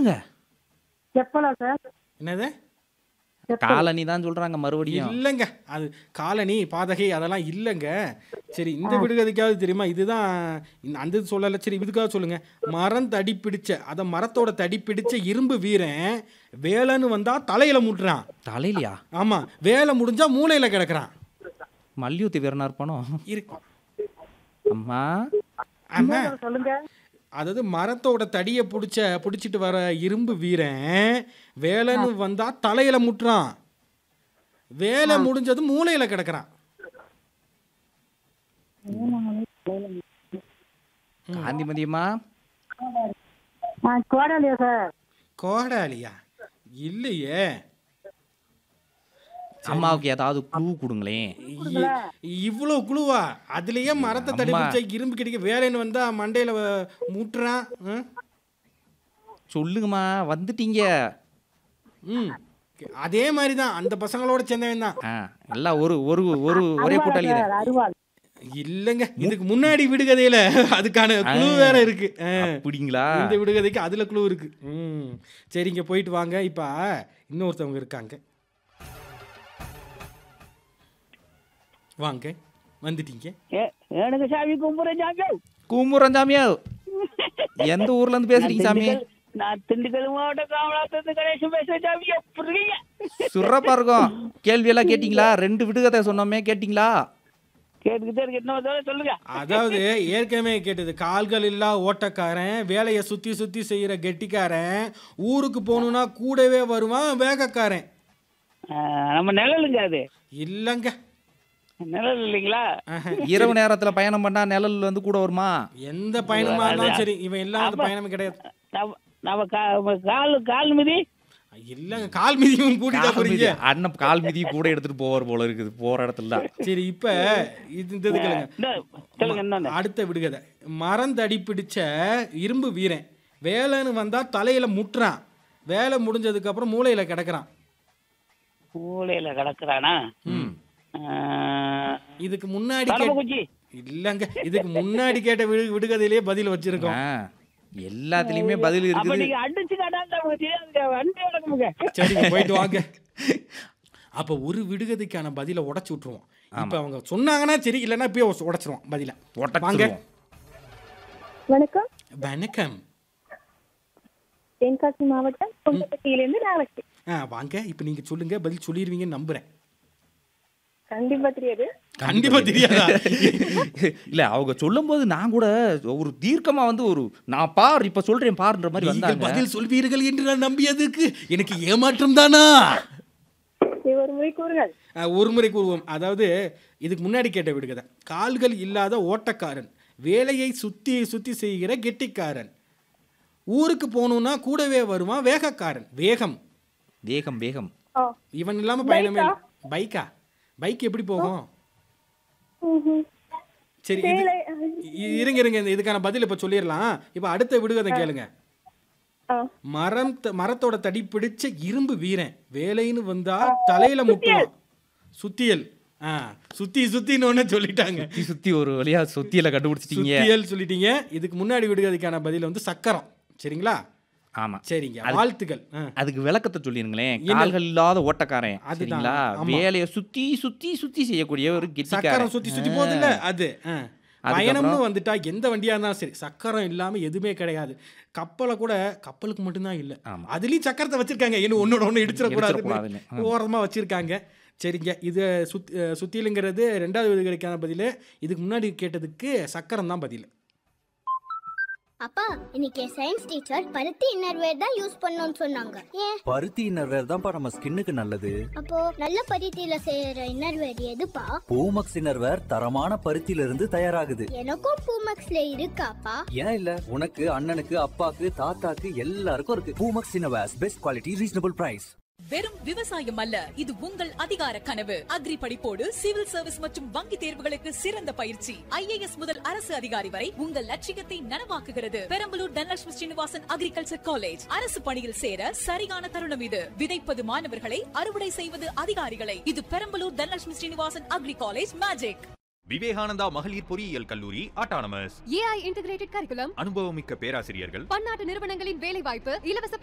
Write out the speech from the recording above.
சொல்லுங்க செப்பலா சார் என்னது காலனி தான் சொல்றாங்க மறுபடியும் இல்லைங்க அது காலனி பாதகை அதெல்லாம் இல்லைங்க சரி இந்த விடுகதைக்காவது தெரியுமா இதுதான் இந்த- அந்த இது சொல்லலை சரி இதுக்காக சொல்லுங்க மரம் தடி பிடிச்ச அதை மரத்தோட தடி பிடிச்ச இரும்பு வீரன் வேலைன்னு வந்தா தலையில முட்டுறான் தலையிலையா ஆமா வேலை முடிஞ்சா மூளையில கிடக்குறான் மல்யுத்த வீரனா இருப்பானோ இருக்கு அம்மா ஆமா சொல்லுங்க அதாவது மரத்தோட தடியை பிடிச்ச பிடிச்சிட்டு வர இரும்பு வீரன் வேலைன்னு வந்தா தலையில முட்டுறான் வேலை முடிஞ்சது மூளையில கிடக்குறான் காந்திமதியம்மா ஆ கோடாலியா சார் கோடாலியா இல்லையே அம்மாவுக்கு ஏதாவது க்ளூ கொடுங்களேன் இ- இவ்வளவு குழுவா அதுலயே மரத்தை தடி அம்மா. பிடிச்ச இரும்பு கிடைக்க வேலைன்னு வந்தா மண்டையில வ- முட்டுறான் ம்? சொல்லுங்கம்மா வந்துட்டீங்க ம் அதே மாதிரி தான் அந்த பசங்களோட சேர்ந்தவன் தான் ஆ எல்லாம் ஒரு ஒரு ஒரு ஒரே கூட்டாளி தான். சார் அருவாள் இல்லைங்க இதுக்கு முன்னாடி விடுகதையில அதுக்கான குழு வேற இருக்கு ஆ. அப்படிங்களா இந்த விடுகதைக்கு அதுல குழு இருக்கு ம் சரிங்க போயிட்டு வாங்க இப்ப இன்னொருத்தவங்க இருக்காங்க வாங்க வந்துட்டீங்க எனக்கு சாமி கும்புறேன் சாமி கும்புறோம் சாமியா எந்த ஊர்ல இருந்து பேசுறீங்க சாமி நான் திண்டுக்கல் மாவட்டம் காமலாத்திலிருந்து கணேசன் பேசுறேன் சாமி எப்படி இருக்கீங்க சிறப்பா இருக்கும் கேள்வி எல்லாம் கேட்டீங்களா ரெண்டு விடுகதை சொன்னோமே கேட்டீங்களா கேட்டுக்கிட்டே இருக்கு என்ன தடவை சொல்லுங்க அதாவது ஏற்கனவே கேட்டது கால்கள் இல்லா ஓட்டக்காரன் வேலையை சுத்தி சுத்தி செய்யற கெட்டிக்காரன் ஊருக்கு போகணும்னா கூடவே வருவான் வேகக்காரன் ஆ, நம்ம நிழலுங்க அது இல்லைங்க நிழல் இல்லைங்களா இரவு நேரத்துல பயணம் பண்ணா நிழல் வந்து கூட வருமா எந்த பயணமா இருந்தாலும் சரி இவன் இல்லாத பயணமே கிடையாது நம்ம நம்ம கா- கால் கால் மிதி இல்லங்க கால் மிதியும் கூட்டிட்டா கால் போறீங்க மிதி, அண்ணன் கால் மிதி கூட எடுத்துட்டு போவார் போல இருக்குது போற இடத்துல தான் சரி இப்ப இது இந்த இது கேளுங்க இந்த, சொல்லுங்க இன்னொன்னு அடுத்த விடுகதை மரம் தடி பிடிச்ச இரும்பு வீரன் வேலைன்னு வந்தா தலையில முட்டுறான் வேலை முடிஞ்சதுக்கு அப்புறம் மூளையில கிடக்குறான் மூளையில கிடக்குறானா இதுக்கு முன்னாடி கேட்ட தரமக்குச்சி இல்லங்க இதுக்கு முன்னாடி கேட்ட விடு விடுகதையிலேயே பதில் வச்சிருக்கோம் ஆ, எல்லாத்துலயுமே பதில் அப்ப இருக்குது நீங்க அடிச்சு காட்டாங்க வண்டி வளர்க்குமுங்க சரிங்க போயிட்டு வாங்க அப்ப ஒரு விடுகதைக்கான பதிலை உடைச்சு விட்டுருவோம் இப்ப அவங்க சொன்னாங்கன்னா சரி இல்லைன்னா இப்பயே உடைச்சிருவோம் பதில வாங்க உடச்சிருவோம். வணக்கம் வணக்கம் தென்காசி மாவட்டம் கொண்டப்பட்டியிலிருந்து நாளைக்கு ஆ வாங்க இப்ப நீங்க சொல்லுங்க பதில் சொல்லிடுவீங்கன்னு நம்புறேன் கண்டிப்பா தெரியாது கண்டிப்பா தெரியாதா இல்ல அவங்க சொல்லும் போது நான் கூட ஒரு தீர்க்கமா வந்து ஒரு நான் பார் இப்ப சொல்றேன் பாருன்ற மாதிரி நீங்கள் வந்தாங்க பதில் சொல்வீர்கள் என்று நான் நம்பியதுக்கு எனக்கு ஏமாற்றம் தானா இது ஒரு முறை கூறுங்கள் ஆ, ஒரு முறை கூறுவோம் அதாவது இதுக்கு முன்னாடி கேட்ட விடுகதை கால்கள் இல்லாத ஓட்டக்காரன் வேலையை சுத்தி சுத்தி செய்கிற கெட்டிக்காரன் ஊருக்கு போகணும்னா கூடவே வருவான் வேகக்காரன் வேகம் வேகம் வேகம் ஆ இவன் இல்லாம பயணமே இல்ல. பைக்கா பைக் எப்படி போகும் ம்ஹும். சரி இது சேலை, இ- இருங்க இருங்க இந்த இதுக்கான பதில் இப்ப சொல்லிடலாம் இப்ப அடுத்த விடுகதை கேளுங்க ஆ. மரம் த- மரத்தோட தடி பிடிச்ச இரும்பு வீரன் வேலைன்னு வந்தா தலையில முட்டுவான் சுத்தியல் ஆ சுத்தி சுத்தின்னு ஒண்ணு சொல்லிட்டாங்க சுத்தி சுத்தி ஒரு வழியா சுத்தியில கண்டுபிடிச்சிட்டீங்க சுத்தியல் சொல்லிட்டீங்க இதுக்கு முன்னாடி விடுகதைக்கான பதில் வந்து சக்கரம் சரிங்களா ஆமா சரிங்க வாழ்த்துக்கள் ஆ. அதுக்கு விளக்கத்தை சொல்லிருங்களேன் கால்கள் இல்லாத ஓட்டக்காரன் அதுதான், சரிங்களா ஆமா. வேலையை சுத்தி சுத்தி சுத்தி செய்யக்கூடிய ஒரு சக்கரம் கெட்டிக்காரன் சுத்தி சுத்தி போகுது இல்ல அது ஆ. அதுக்கப்புறம்? பயணம்னு வந்துட்டா எந்த வண்டியா இருந்தாலும் சரி சக்கரம் இல்லாம எதுவுமே கிடையாது கப்பலை கூட கப்பலுக்கு மட்டும்தான் இல்ல ஆமா. அதுலயும் சக்கரத்தை வச்சிருக்காங்க இன்னும் ஒன்னோட ஒண்ணு இடிச்சிடக்கூடாதுன்னு இடிச்சிடக்கூடாதுன்னு. ஓரமா வச்சிருக்காங்க சரிங்க இது சுத் அஹ் சுத்தியலுங்கிறது ரெண்டாவது விடுகதைக்கான பதில் இதுக்கு முன்னாடி கேட்டதுக்கு சக்கரம் தான் பதில் அப்பா இன்னைக்கு சயின்ஸ் டீச்சர் பருத்தி இன்னர்வேர் தான் யூஸ் பண்ணணும்னு சொன்னாங்க ஏன் பருத்தி இன்னர்வேர் தான்ப்பா நம்ம ஸ்கின்னுக்கு நல்லது அப்போ நல்ல பருத்தியில செய்யற இன்னர்வேர் எதுப்பா பூமக்ஸ் இன்னர்வேர் தரமான பருத்தியில இருந்து தயாராகுது எனக்கும் பூமக்ஸ்ல இருக்காப்பா ஏன் இல்ல உனக்கு அண்ணனுக்கு அப்பாக்கு தாத்தாக்கு எல்லாருக்கும் இருக்கு Poomex innerwears best quality reasonable price வெறும் விவசாயம் அல்ல இது உங்கள் அதிகார கனவு அக்ரி படிப்போடு சிவில் சர்வீஸ் மற்றும் வங்கி தேர்வுகளுக்கு சிறந்த பயிற்சி ஐஏஎஸ் முதல் அரசு அதிகாரி வரை உங்கள் லட்சியத்தை நனவாக்குகிறது பெரம்பலூர் தனலட்சுமி ஸ்ரீனிவாசன் அக்ரிகல்ச்சர் காலேஜ் அரசு பணியில் சேர சரியான தருணம் இது விதைப்பது மாணவர்களை அறுவடை செய்வது அதிகாரிகளை இது Perambalur Dhanalakshmi Srinivasan agri college magic Vivekananda மகளிர் பொறியியல் கல்லூரி ஆட்டானமஸ் ஏஐ இன்டிகிரேட்டட் கரிக்குலம் அனுபவமிக்க பேராசிரியர்கள் பன்னாட்டு நிறுவனங்களின் வேலைவாய்ப்பு இலவச